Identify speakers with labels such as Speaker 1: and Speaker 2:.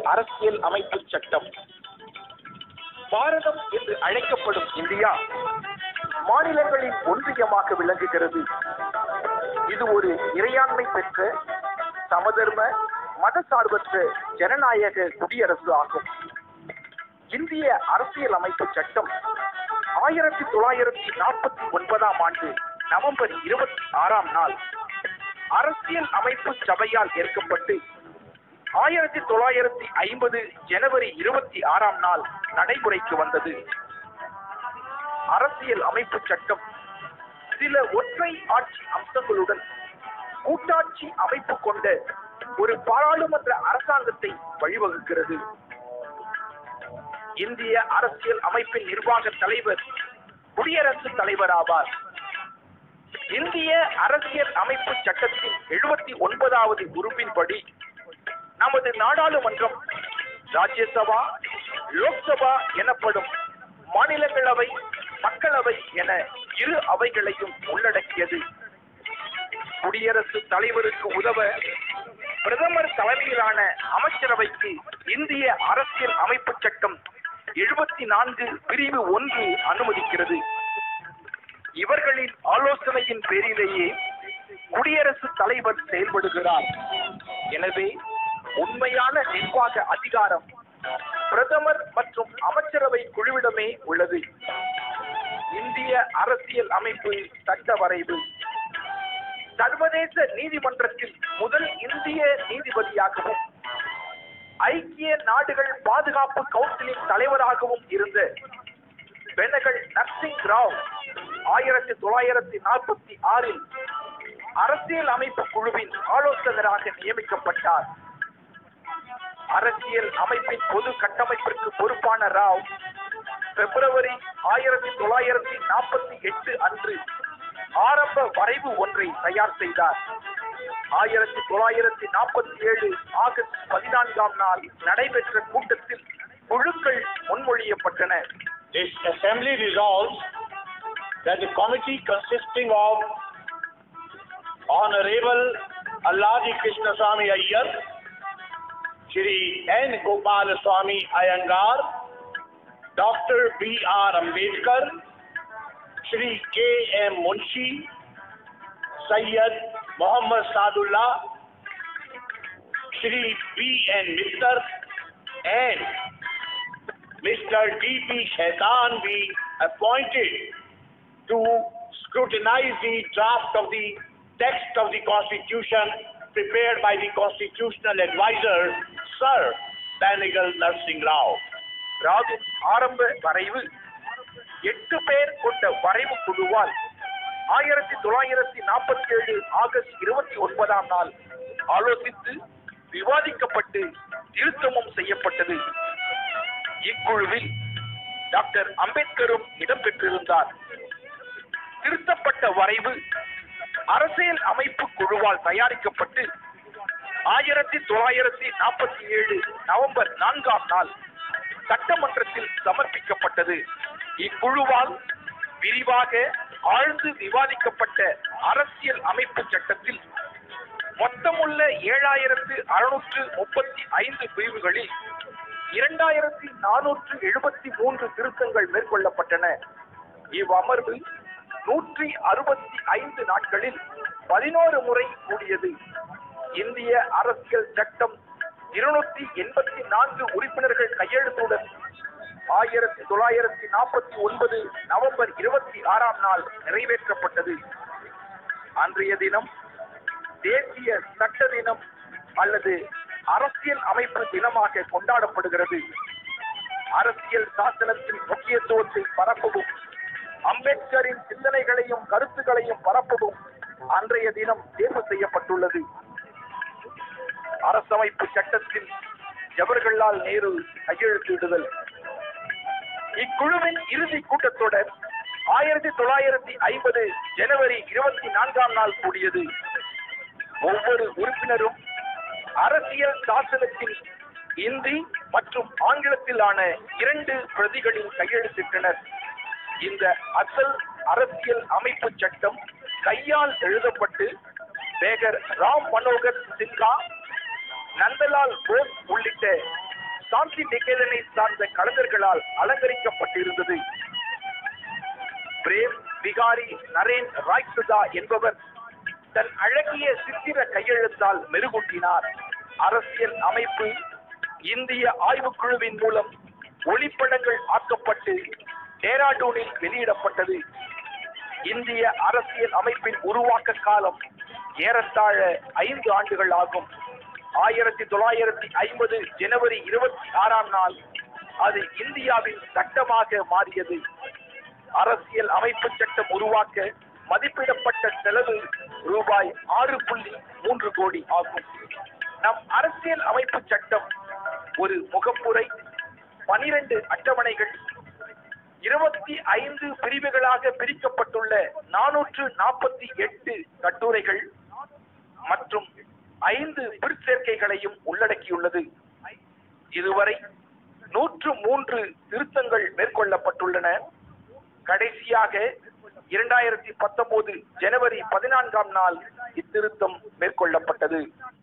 Speaker 1: அரசியல் அமைப்பு சட்டம் பாரதம் என்று அழைக்கப்படும் இந்தியா மாநிலங்களின் ஒன்றியமாக விளங்குகிறது இது ஒரு இறையாண்மை பெற்ற சமதர்ம மதசார்பற்ற ஜனநாயக குடியரசு ஆகும் இந்திய அரசியல் அமைப்பு சட்டம் ஆயிரத்தி தொள்ளாயிரத்தி நாற்பத்தி ஒன்பதாம் ஆண்டு நவம்பர் இருபத்தி ஆறாம் நாள் அரசியல் அமைப்பு சபையால் ஏற்கப்பட்டு ஆயிரத்தி தொள்ளாயிரத்தி ஐம்பது ஜனவரி இருபத்தி ஆறாம் நாள் நடைமுறைக்கு வந்தது அரசியல் அமைப்பு சட்டம் சில ஒற்றை ஆட்சி அம்சங்களுடன் கூட்டாட்சி அமைப்பு கொண்ட ஒரு பாராளுமன்ற அரசாங்கத்தை வழிவகுக்கிறது இந்திய அரசியல் அமைப்பின் நிர்வாக தலைவர் குடியரசுத் தலைவர் ஆவார் இந்திய அரசியல் அமைப்பு சட்டத்தின் எழுபத்தி ஒன்பதாவது உறுப்பின்படி நமது நாடாளுமன்றம் ராஜ்யசபா லோக்சபா எனப்படும் மாநிலங்களவை மக்களவை என இரு அவைகளையும் உள்ளடக்கியது குடியரசுத் தலைவருக்கு உதவ பிரதமர் தலைமையிலான அமைச்சரவைக்கு இந்திய அரசியல் அமைப்பு சட்டம் எழுபத்தி நான்கு பிரிவு ஒன்று அனுமதிக்கிறது இவர்களின் ஆலோசனையின் பேரிலேயே குடியரசுத் தலைவர் செயல்படுகிறார் எனவே உண்மையான நிர்வாக அதிகாரம் பிரதமர் மற்றும் அமைச்சரவை குழுவிடமே உள்ளது இந்திய அரசியல் அமைப்பு சட்ட வரைவு சர்வதேச நீதிமன்றத்தில் முதல் இந்திய நீதிபதியாகவும் ஐக்கிய நாடுகள் பாதுகாப்பு கவுன்சிலின் தலைவராகவும் இருந்த பெனகல் நர்சிங் ராவ் ஆயிரத்தி தொள்ளாயிரத்தி நாற்பத்தி ஆறில் அரசியல் அமைப்பு குழுவின் ஆலோசகராக நியமிக்கப்பட்டார் அரசியல் அமைப்பின் பொது கட்டமைப்பிற்கு பொறுப்பான ராவ் பிப்ரவரி ஆயிரத்தி தொள்ளாயிரத்தி நாற்பத்தி எட்டு அன்று ஆரம்ப வரைவு ஒன்றை தயார் செய்தார் ஆயிரத்தி தொள்ளாயிரத்தி நாற்பத்தி ஏழு ஆகஸ்ட் பதினான்காம் நாள் நடைபெற்ற கூட்டத்தில் குழுக்கள் முன்மொழியப்பட்டன
Speaker 2: This assembly resolves that the committee consisting of Honorable Alladi Krishnaswamy Iyer, Shri N. Gopal Swami Iyengar, Dr. B. R. Ambedkar, Shri K. M. Munshi, Sayyid Muhammad Sadullah, Shri B. N. Mittar, and Mr. D.P. Shaitan be appointed to scrutinize the draft of the text of the Constitution prepared by the Constitutional Advisor, Sir Banigal Narsingh Rao.
Speaker 1: ராவின் ஆரம்ப வரைவு எட்டு பேர் கொண்ட வரைவு குழுவால் ஆயிரத்தி தொள்ளாயிரத்தி நாற்பத்தி ஏழு ஆகஸ்ட் இருபத்தி ஒன்பதாம் நாள் ஆலோசித்து விவாதிக்கப்பட்டு திருத்தமும் செய்யப்பட்டது இக்குழுவில் டாக்டர் அம்பேத்கரும் இடம்பெற்றிருந்தார் திருத்தப்பட்ட வரைவு அரசியல் அமைப்பு குழுவால் தயாரிக்கப்பட்டு ஆயிரத்தி தொள்ளாயிரத்தி நாற்பத்தி ஏழு நவம்பர் நான்காம் நாள் சட்டமன்றத்தில் சமர்ப்பிக்கப்பட்டது இக்குழுவால் விரிவாக ஆழ்ந்து விவாதிக்கப்பட்ட அரசியல் அமைப்பு சட்டத்தில் மொத்தமுள்ள ஏழாயிரத்து அறுநூற்று முப்பத்தி ஐந்து பிரிவுகளில் இரண்டாயிரத்தி நானூற்று எழுபத்தி மூன்று திருத்தங்கள் மேற்கொள்ளப்பட்டன இவ்வமர்வு நூற்றி அறுபத்தி ஐந்து நாட்களில் பதினோரு முறை கூடியது இந்திய அரசியல் சட்டம் இருநூத்தி எண்பத்தி நான்கு உறுப்பினர்கள் கையெழுத்துடன் ஆயிரத்தி தொள்ளாயிரத்தி நாற்பத்தி ஒன்பது நவம்பர் இருபத்தி ஆறாம் நாள் நிறைவேற்றப்பட்டது அன்றைய தினம் தேசிய சட்ட தினம் அல்லது அரசியல் அமைப்பு தினமாக கொண்டாடப்படுகிறது அரசியல் சாசனத்தின் முக்கியத்துவத்தை பரப்பவும் அம்பேத்கரின் சிந்தனைகளையும் கருத்துக்களையும் பரப்பவும் அன்றைய தினம் தேர்வு செய்யப்பட்டுள்ளது அரசமைப்பு சட்டத்தில் ஜவஹர்லால் நேரு கையெழுத்திடுதல் இக்குழுவின் இறுதி கூட்டத்தொடர் ஆயிரத்தி தொள்ளாயிரத்தி ஐம்பது ஜனவரி இருபத்தி நான்காம் நாள் கூடியது ஒவ்வொரு உறுப்பினரும் அரசியல் சாசனத்தின் இந்தி மற்றும் ஆங்கிலத்திலான இரண்டு பிரதிகளில் கையெழுத்திட்டனர் இந்த அசல் அரசியல் அமைப்பு சட்டம் கையால் எழுதப்பட்டு மேகர் ராம் மனோகர் சின்ஹா நந்தலால் போஸ் உள்ளிட்ட சாந்தி நிகேதனை சார்ந்த கலைஞர்களால் அலங்கரிக்கப்பட்டிருந்தது பிரேம் விகாரி நரேன் ராய்சுதா என்பவர் தன் அழகிய சித்திர கையெழுத்தால் மெருகூட்டினார் அரசியல் அமைப்பு இந்திய ஆய்வுக்குழுவின் மூலம் ஒளிப்படங்கள் ஆக்கப்பட்டு டேராடூனில் வெளியிடப்பட்டது இந்திய அரசியல் அமைப்பின் உருவாக்க காலம் ஏறத்தாழ ஐந்து ஆண்டுகள் ஆகும் ஆயிரத்தி தொள்ளாயிரத்தி ஐம்பது ஜனவரி இருபத்தி ஆறாம் நாள் அது இந்தியாவின் சட்டமாக மாறியது அரசியல் அமைப்பு சட்டம் உருவாக்க மதிப்பிடப்பட்ட செலவு ரூபாய் ஆறு புள்ளி மூன்று கோடி ஆகும் நம் அரசியல் அமைப்பு சட்டம் ஒரு முகப்புரை பனிரெண்டு அட்டவணைகள் இருபத்தி ஐந்து பிரிவுகளாக பிரிக்கப்பட்டுள்ள நானூற்று நாற்பத்தி எட்டு கட்டுரைகள் மற்றும் ஐந்து பிற்சேர்க்கைகளையும் உள்ளடக்கியுள்ளது இதுவரை நூற்று மூன்று திருத்தங்கள் மேற்கொள்ளப்பட்டுள்ளன கடைசியாக இரண்டாயிரத்தி பத்தொன்பது ஜனவரி பதினான்காம் நாள் இத்திருத்தம் மேற்கொள்ளப்பட்டது